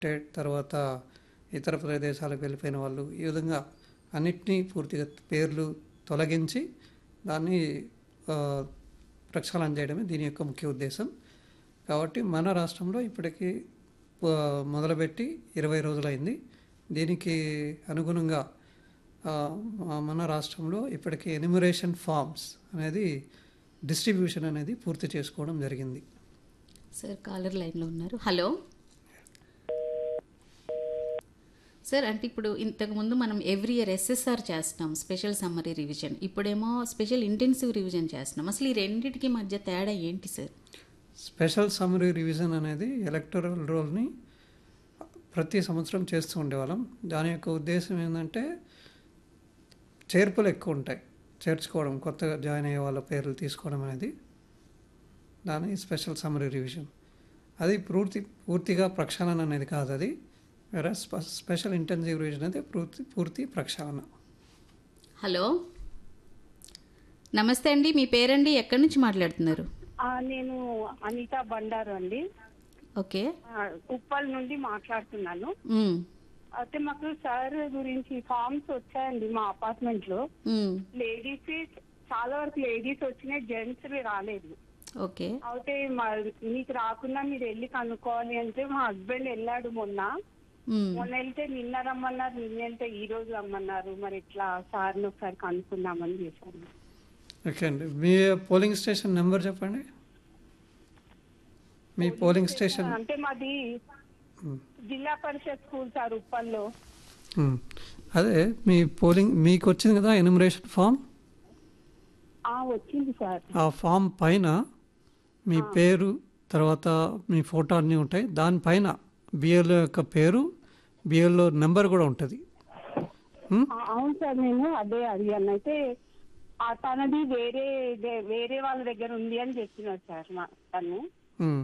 State తర్వాత ఇతర ప్రదేశాలకు వెళ్ళిపోయిన వాళ్ళు ఈ విధంగా అన్నిటినీ పూర్తిగా పేర్లు తొలగించి దాన్ని ఆ, ప్రక్షాళన చేయడమే దీని యొక్క ముఖ్య ఉద్దేశం కాబట్టి మన రాష్ట్రంలో ఇప్పటికీ ఆ, మొదలుపెట్టి ఇరవై రోజులైంది దీనికి అనుగుణంగా ఆ, మన రాష్ట్రంలో ఇప్పటికీ ఎనిమరేషన్ ఫార్మ్స్ అనేది డిస్ట్రిబ్యూషన్ అనేది పూర్తి చేసుకోవడం జరిగింది సార్ కాలర్ లైన్లో ఉన్నారు హలో సార్ అంటే ఇప్పుడు ఇంతకుముందు మనం ఎవ్రీ ఇయర్ ఎస్ఎస్ఆర్ చేస్తున్నాం స్పెషల్ సమ్మరీ రివిజన్ ఇప్పుడేమో స్పెషల్ ఇంటెన్సివ్ రివిజన్ చేస్తున్నాం అసలు ఈ రెండింటికి మధ్య తేడా ఏంటి సార్ స్పెషల్ సమ్మరీ రివిజన్ అనేది ఎలక్టరల్ రోల్ని ప్రతి సంవత్సరం చేస్తూ ఉండేవాళ్ళం దాని యొక్క ఉద్దేశం ఏంటంటే చేర్పులు ఎక్కువ ఉంటాయి చేర్చుకోవడం కొత్తగా జాయిన్ అయ్యే వాళ్ళ పేర్లు తీసుకోవడం అనేది దాని స్పెషల్ సమ్మరీ రివిజన్ అది పూర్తి పూర్తిగా ప్రక్షాళన అనేది కాదు అది వేరే స్పెషల్ ఇంటెన్సివ్ రివిజన్ అయితే పూర్తి పూర్తి ప్రక్షాళన హలో నమస్తే అండి మీ పేరండి ఎక్కడి నుంచి మాట్లాడుతున్నారు ఆ, నేను అనిత బండారు అండి ఓకే ఆ, ఉప్పల్ నుండి మాట్లాడుతున్నాను మ్, అయితే మాకు సార్ గురించి ఫార్మ్స్ వచ్చాయండి మా అపార్ట్మెంట్ లో మ్, లేడీస్ చాలా వరకు లేడీస్ వచ్చినాయి జెంట్స్ రాలేదు ఓకే అయితే మా మీకు రాకుండా మీరు వెళ్ళి కనుక్కోవాలి అంటే మా హస్బెండ్ వెళ్ళాడు మొన్న మ్, మొన్న వెళ్తే నిన్న రమ్మన్నారు నిన్న వెళ్తే ఈ రోజు రమ్మన్నారు మరి ఇట్లా సార్ని ఒకసారి కనుక్కుందామని చేశాను ఓకే అండి మీ పోలింగ్ స్టేషన్ నెంబర్ చెప్పండి మీ పోలింగ్ స్టేషన్ అంటే మాది జిల్లా పరిషత్ స్కూల్ సార్ ఉప్పల్లో మ్మ్. అదే మీ పోలింగ్ మీకు వచ్చింది కదా ఎనిమరేషన్ ఫామ్ ఆ వచ్చింది సార్ ఆ ఫామ్ పైన మీ పేరు తర్వాత మీ ఫోటో అన్నీ ఉంటాయి దానిపైన బిఎల్ఓ యొక్క పేరు బిఎల్ఓ నెంబర్ కూడా ఉంటుంది మ్మ్? ఆ, అవును సార్ నేను అదే అడిగాను అయితే ఆ తనది వేరే దే- వేరే వాళ్ళ దగ్గర ఉంది అని చెప్పినారు సార్ మా తను మ్మ్.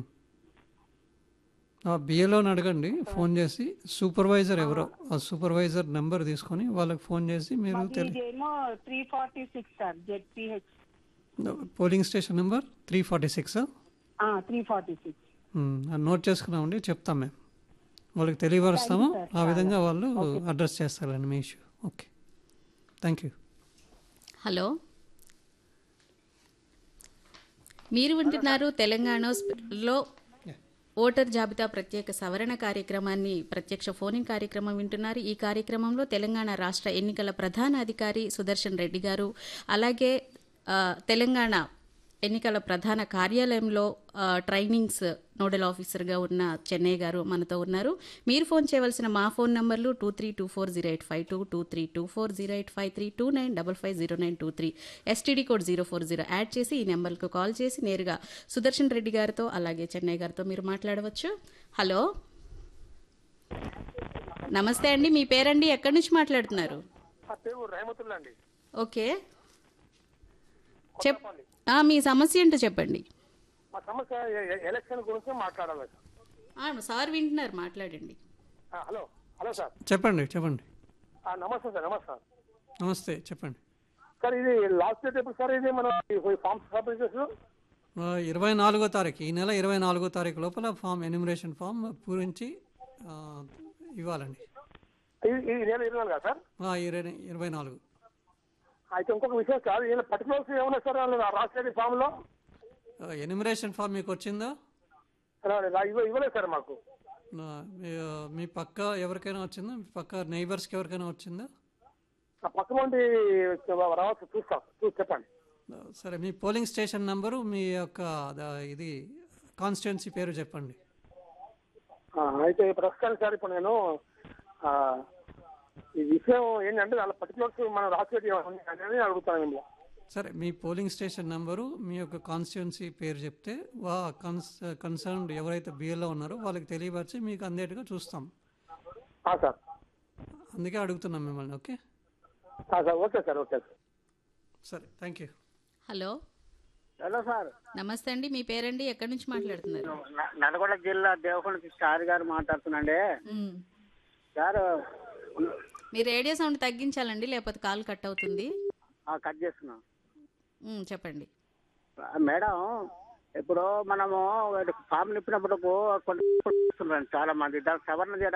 ఆ బిఎల్ఓని అడగండి ఫోన్ చేసి సూపర్వైజర్ ఎవరో ఆ సూపర్వైజర్ నెంబర్ తీసుకొని వాళ్ళకి ఫోన్ చేసి మీరు మాది తెలి ఇదేమో three forty six sir ZPH polling station number three forty six three forty six note చేసుకున్నామండి చెప్తాం మేము వాళ్ళకి తెలియపరుస్తాము Thank you, sir. ఆ విధంగా వాళ్ళు అడ్రస్ చేస్తారండి మీ issue okay thank you hello మీరు వింటున్నారు తెలంగాణ లో ఓటర్ జాబితా ప్రత్యేక సవరణ కార్యక్రమాన్ని ప్రత్యక్ష ఫోనింగ్ కార్యక్రమం వింటున్నారు ఈ కార్యక్రమంలో తెలంగాణ రాష్ట్ర ఎన్నికల ప్రధాన అధికారి సుదర్శన్ రెడ్డి గారు అలాగే ఆ, తెలంగాణ ఎన్నికల ప్రధాన కార్యాలయంలో ఆ, ట్రైనింగ్స్ నోడల్ ఆఫీసర్గా ఉన్న చెన్నై గారు మనతో ఉన్నారు మీరు ఫోన్ చేయవలసిన మా ఫోన్ నంబర్లు two three two four zero eight five two two three two four zero eight five three two nine double five zero nine two three STD code zero four zero add చేసి ఈ నెంబర్కు call చేసి నేరుగా సుదర్శన్ రెడ్డి గారితో అలాగే చెన్నై గారితో మీరు మాట్లాడవచ్చు హలో నమస్తే అండి మీ పేరండి ఎక్కడి నుంచి మాట్లాడుతున్నారు ఆ పేరు రహమతుల్లా అండి ఓకే చెప్ ఆ, మీ సమస్య ఏంటో చెప్పండి మా సమస్య ఎ- ఎ- ఎలక్షన్ గురించి మాట్లాడాలి సార్ ఆ, సార్ వింటున్నారు మాట్లాడండి ఆ, హలో హలో సార్ చెప్పండి చెప్పండి ఆ, నమస్తే సార్ నమస్తే సార్ నమస్తే చెప్పండి సార్ ఇది లాస్ట్ డేట్ ఎప్పుడు సార్ ఇది మనం ఫామ్ సబ్మిట్ చేసు ఆ, ఇరవై నాలుగో తారీఖు ఈ నెల ఇరవై నాలుగో తారీఖు లోపల ఫామ్ ఎనిమరేషన్ ఫామ్ పూరించి ఆ, ఇవ్వాలండి ఈ- ఈ నెల ఇరవై నాలుగా సార్ ఆ, ఇరవై ఇరవై నాలుగు అయితే ఇంకొక విషయం సార్ ఈయన పర్టికులర్స్ ఏమన్నా సార్ వాళ్ళు రాసేది ఫామ్ లో ఆ, ఎనిమరేషన్ ఫామ్ మీకు వచ్చిందా ఇవ్వ ఇవ్వలేదు సార్ మాకు ఆ, మీ మీ పక్క ఎవరికైనా వచ్చిందా మీ పక్క నైబర్స్కి ఎవరికైనా వచ్చిందా ఆ పక్క నుండి రావచ్చు చూస్తాం చూసి చెప్పండి ఆ, సరే మీ పోలింగ్ స్టేషన్ నంబరు మీ యొక్క ద- ఇది కాన్స్టిట్యున్సీ పేరు చెప్పండి ఆ, అయితే ప్రస్తుతానికి సార్ ఇప్పుడు నేను ఆ, ఈ విషయం ఏంటంటే వాళ్ళ పర్టికులర్స్ మనం రాసేది ఏమైనా ఉంది అనేది అడుగుతాను మిమ్మల్ని సరే మీ పోలింగ్ స్టేషన్ నంబరు మీ యొక్క కాన్స్టిట్యున్సీ పేరు చెప్తే వా కన్స్ కన్సర్న్డ్ ఎవరైతే బిఎల్లో ఉన్నారో వాళ్ళకి తెలియపరిచి మీకు అందేట్టుగా చూస్తాం ఆ, సార్ అందుకే అడుగుతున్నాం మిమ్మల్ని ఓకే ఆ, sir okay sir okay sir సరే thank you hello hello sir నమస్తే అండి మీ పేరండి ఎక్కడి నుంచి మాట్లాడుతున్నారు న- నల్గొండ జిల్లా దేవకొండ స్టార్ గారు మాట్లాడుతున్నాండి మ్. సార్ మీ రేడియో సౌండ్ తగ్గించాలండి లేకపోతే కాల్ కట్ అవుతుంది ఆ, కట్ చేస్తున్నా మ్, చెప్పండి ఆ, మేడం ఇప్పుడు మనము ఫామ్ నింపినప్పుడు కొంత చాలా మంది దానికి సవరణ చేయడం